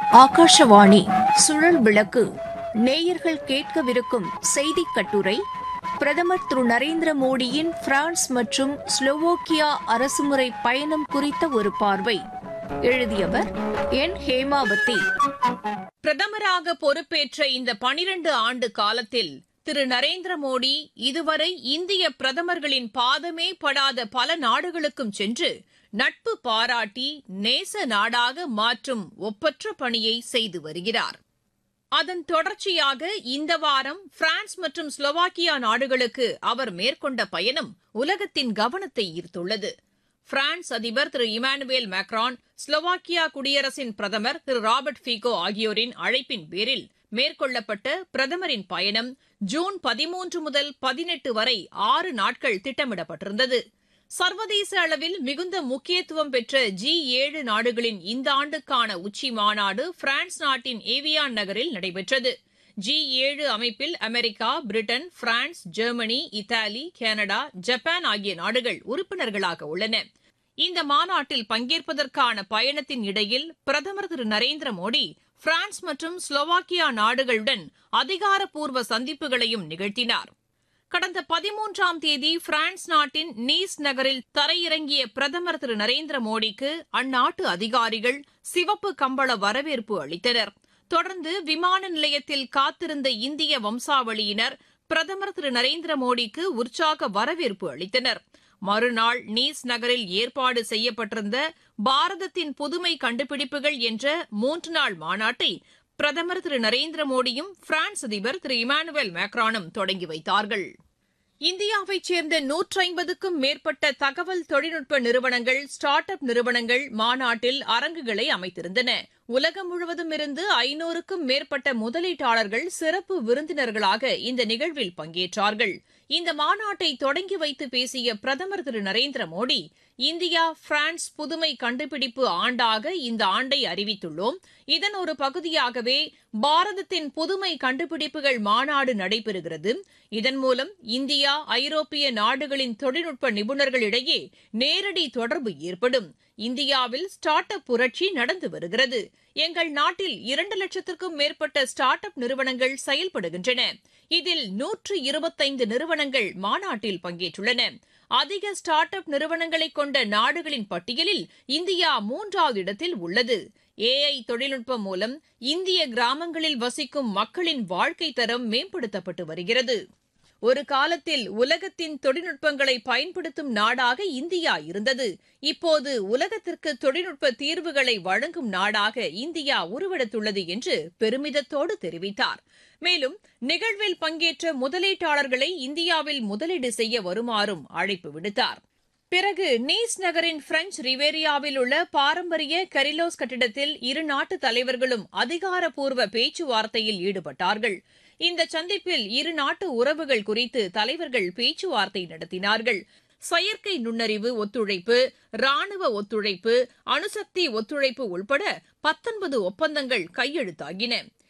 ஆகாஷவாணி சுழல் விளக்கு நேயர்கள் கேட்கவிருக்கும் செய்திக் கட்டுரை பிரதமர் திரு நரேந்திர மோடியின் பிரான்ஸ் மற்றும் ஸ்லோவோக்கியா அரசுமுறை பயணம் குறித்த ஒரு பார்வை எழுதியவர் என் ஹேமாவதி பிரதமராக பொறுப்பேற்ற இந்த பனிரண்டு ஆண்டு காலத்தில் திரு நரேந்திர மோடி இதுவரை இந்திய பிரதமர்களின் பாதமே படாத பல நாடுகளுக்கும் சென்று நட்பு பாராட்டி நேச நாடாக மாற்றும் ஒப்பற்ற பணியை செய்து வருகிறார் அதன் தொடர்ச்சியாக இந்த வாரம் பிரான்ஸ் மற்றும் ஸ்லோவாக்கியா நாடுகளுக்கு அவர் மேற்கொண்ட பயணம் உலகத்தின் கவனத்தை ஈர்த்துள்ளது பிரான்ஸ் அதிபர் திரு இமானுவேல் மேக்ரான் ஸ்லோவாக்கியா குடியரசின் பிரதமர் திரு ராபர்ட் ஃபீகோ ஆகியோரின் அழைப்பின் பேரில் மேற்கொள்ளப்பட்ட பிரதமரின் பயணம் ஜூன் பதிமூன்று முதல் பதினெட்டு வரை ஆறு நாட்கள் திட்டமிடப்பட்டிருந்தது சர்வதேச அளவில் மிகுந்த முக்கியத்துவம் பெற்ற ஜி ஏழு நாடுகளின் இந்த ஆண்டுக்கான உச்சி மாநாடு பிரான்ஸ் நாட்டின் ஏவியான் நகரில் நடைபெற்றது ஜி ஏழு அமைப்பில் America Britain France Germany Italy Canada Japan ஆகிய நாடுகள் உறுப்பினர்களாக உள்ளன இந்த மாநாட்டில் பங்கேற்பதற்கான பயணத்தின் இடையில் பிரதமர் திரு நரேந்திர மோடி பிரான்ஸ் மற்றும் ஸ்லோவாக்கியா நாடுகளுடன் அதிகாரப்பூர்வ சந்திப்புகளையும் நிகழ்த்தினார் கடந்த பதிமூன்றாம் தேதி பிரான்ஸ் நாட்டின் நீஸ் நகரில் தரையிறங்கிய பிரதமர் திரு நரேந்திர மோடிக்கு அந்நாட்டு அதிகாரிகள் சிவப்பு கம்பள வரவேற்பு அளித்தனர் தொடர்ந்து விமான நிலையத்தில் காத்திருந்த இந்திய வம்சாவளியினர் பிரதமர் திரு நரேந்திர மோடிக்கு உற்சாக வரவேற்பு அளித்தனர் மறுநாள் நீஸ் நகரில் ஏற்பாடு செய்யப்பட்டிருந்த பாரதத்தின் புதுமை கண்டுபிடிப்புகள் என்ற மூன்று நாள் மாநாட்டை பிரதமர் திரு நரேந்திர மோடியும் பிரான்ஸ் அதிபர் திரு இமானுவேல் மேக்ரானும் தொடங்கி வைத்தார்கள் இந்தியாவைச் சேர்ந்த நூற்றி ஐம்பதுக்கும் மேற்பட்ட தகவல் தொழில்நுட்ப நிறுவனங்கள் ஸ்டார்ட் அப் நிறுவனங்கள் மாநாட்டில் அரங்குகளை அமைத்திருந்தன உலகம் முழுவதும் இருந்து ஐநூறுக்கும் மேற்பட்ட முதலீட்டாளர்கள் சிறப்பு விருந்தினர்களாக இந்த நிகழ்வில் பங்கேற்றார்கள் இந்த மாநாட்டை தொடங்கி வைத்து பேசிய பிரதமர் திரு நரேந்திர மோடி இந்தியா பிரான்ஸ் புதுமை கண்டுபிடிப்பு ஆண்டாக இந்த ஆண்டை அறிவித்துள்ளோம் இதன் ஒரு பகுதியாகவே பாரதத்தின் புதுமை கண்டுபிடிப்புகள் மாநாடு நடைபெறுகிறது இதன் மூலம் இந்தியா ஐரோப்பிய நாடுகளின் தொழில்நுட்ப நிபுணர்களிடையே நேரடி தொடர்பு ஏற்படும் இந்தியாவில் ஸ்டார்ட் அப் புரட்சி நடந்து வருகிறது எங்கள் நாட்டில் இரண்டு லட்சத்திற்கும் மேற்பட்ட ஸ்டார்ட் அப் நிறுவனங்கள் செயல்படுகின்றன இதில் நூற்று இருபத்தைந்து நிறுவனங்கள் மாநாட்டில் பங்கேற்றுள்ளன அதிக ஸ்டார்ட் அப் நிறுவனங்களை கொண்ட நாடுகளின் பட்டியலில் இந்தியா மூன்றாவது இடத்தில் உள்ளது ஏஐ தொழில்நுட்பம் மூலம் இந்திய கிராமங்களில் வசிக்கும் மக்களின் வாழ்க்கை தரம் மேம்படுத்தப்பட்டு வருகிறது ஒரு காலத்தில் உலகத்தின் தொழில்நுட்பங்களை பயன்படுத்தும் நாடாக இந்தியா இருந்தது இப்போது உலகத்திற்கு தொழில்நுட்ப தீர்வுகளை வழங்கும் நாடாக இந்தியா உருவெடுத்துள்ளது என்று பெருமிதத்தோடு தெரிவித்தார் மேலும் நிகழ்வில் பங்கேற்ற முதலீட்டாளர்களை இந்தியாவில் முதலீடு செய்ய வருமாறும் அழைப்பு விடுத்தார் பிறகு நீஸ் நகரின் பிரெஞ்சு ரிவேரியாவில் உள்ள பாரம்பரிய கரிலோஸ் கட்டிடத்தில் இரு நாட்டு தலைவர்களும் அதிகாரப்பூர்வ பேச்சுவார்த்தையில் ஈடுபட்டார்கள் இந்த சந்திப்பில் இரு நாட்டு உறவுகள் குறித்து தலைவர்கள் பேச்சுவார்த்தை நடத்தினார்கள் செயற்கை நுண்ணறிவு ஒத்துழைப்பு ராணுவ ஒத்துழைப்பு அணுசக்தி ஒத்துழைப்பு உள்பட பத்தொன்பது ஒப்பந்தங்கள் கையெழுத்தாகின